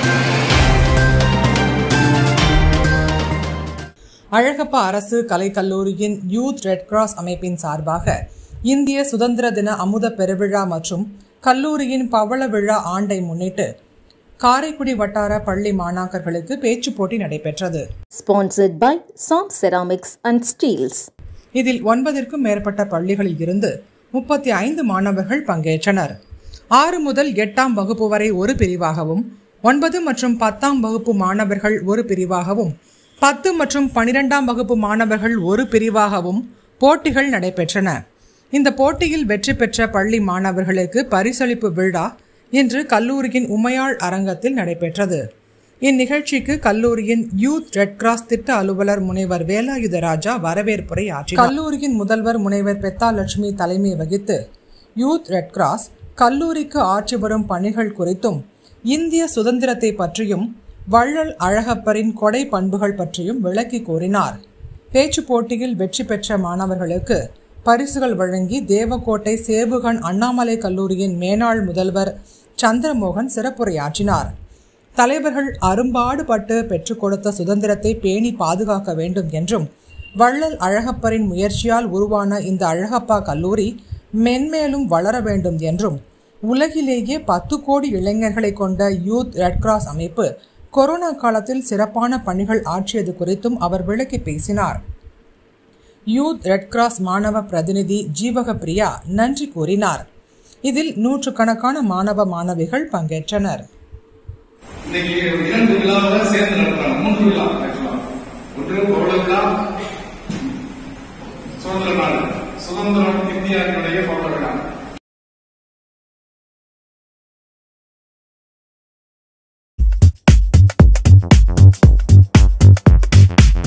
அழகப்பா அரசு கலைக்கல்லூரியின் youth red cross அமைப்பின் சார்பாக இந்திய சுதந்திர தின அமுத பெருவிழா மற்றும் கல்லூரியின் பவள விழா ஆண்டை முன்னிட்டு காரைக்குடி வட்டார பள்ளி மாணாக்கர்களுக்கு பேச்சுப் போட்டி நடைபெற்றது Sponsored by Som Ceramics and Steels. இதில் ஒன்பதிற்கும் மேற்பட்ட பள்ளிகளில் இருந்து முப்பத்தி ஐந்து மாணவர்கள் பங்கேற்றனர் ஆறு முதல் எட்டாம் வகுப்பு வரை ஒரு பிரிவாகவும் ஒன்பது மற்றும் பத்தாம் வகுப்பு மாணவர்கள் ஒரு பிரிவாகவும் பத்து மற்றும் பனிரெண்டாம் வகுப்பு மாணவர்கள் ஒரு பிரிவாகவும் போட்டிகள் நடைபெற்றன இந்த போட்டியில் வெற்றி பெற்ற பள்ளி மாணவர்களுக்கு பரிசளிப்பு விழா இன்று கல்லூரியின் உமையாள் அரங்கத்தில் நடைபெற்றது இந்நிகழ்ச்சிக்கு கல்லூரியின் யூத் ரெட் கிராஸ் திட்ட அலுவலர் முனைவர் வேலாயுத ராஜா வரவேற்புரை ஆற்றினார் கல்லூரியின் முதல்வர் முனைவர் பெத்தாலட்சுமி தலைமை வகித்து யூத் ரெட் கிராஸ் கல்லூரிக்கு ஆற்றி வரும் பணிகள் குறித்தும் இந்திய சுதந்திரத்தை பற்றியும் வள்ளல் அழகப்பரின் கொடை பண்புகள் பற்றியும் விளக்கி கூறினார் பேச்சுப் போட்டியில் வெற்றி பெற்ற மாணவர்களுக்கு பரிசுகள் வழங்கி தேவக்கோட்டை சேவுகன் அண்ணாமலை கல்லூரியின் மேனாள் முதல்வர் சந்திரமோகன் சிறப்புரையாற்றினார் தலைவர்கள் அரும்பாடுபட்டு பெற்றுக் கொடுத்த சுதந்திரத்தை பேணி பாதுகாக்க வேண்டும் என்றும் வள்ளல் அழகப்பரின் முயற்சியால் உருவான இந்த அழகப்பா கல்லூரி மென்மேலும் வளர வேண்டும் என்றும் உலகிலேயே பத்து கோடி இளைஞர்களை கொண்ட யூத் ரெட் கிராஸ் அமைப்பு கொரோனா காலத்தில் சிறப்பான பணிகள் ஆற்றியது குறித்தும் அவர் விளக்கி பேசினார் யூத் ரெட் கிராஸ் மாணவ பிரதிநிதி ஜீவக பிரியா நன்றி கூறினார் இதில் நூற்றுக்கணக்கான மாணவ மாணவிகள் பங்கேற்றனர் இன்னைக்கு இரண்டு விழாவை சேர்ந்து நடத்துறாங்க மூன்று விழா ஆக்சுவலா ஒன்று பவள விழா சுதந்திர நாடு சுதந்திரம் இந்தியாவினுடைய பவள விழா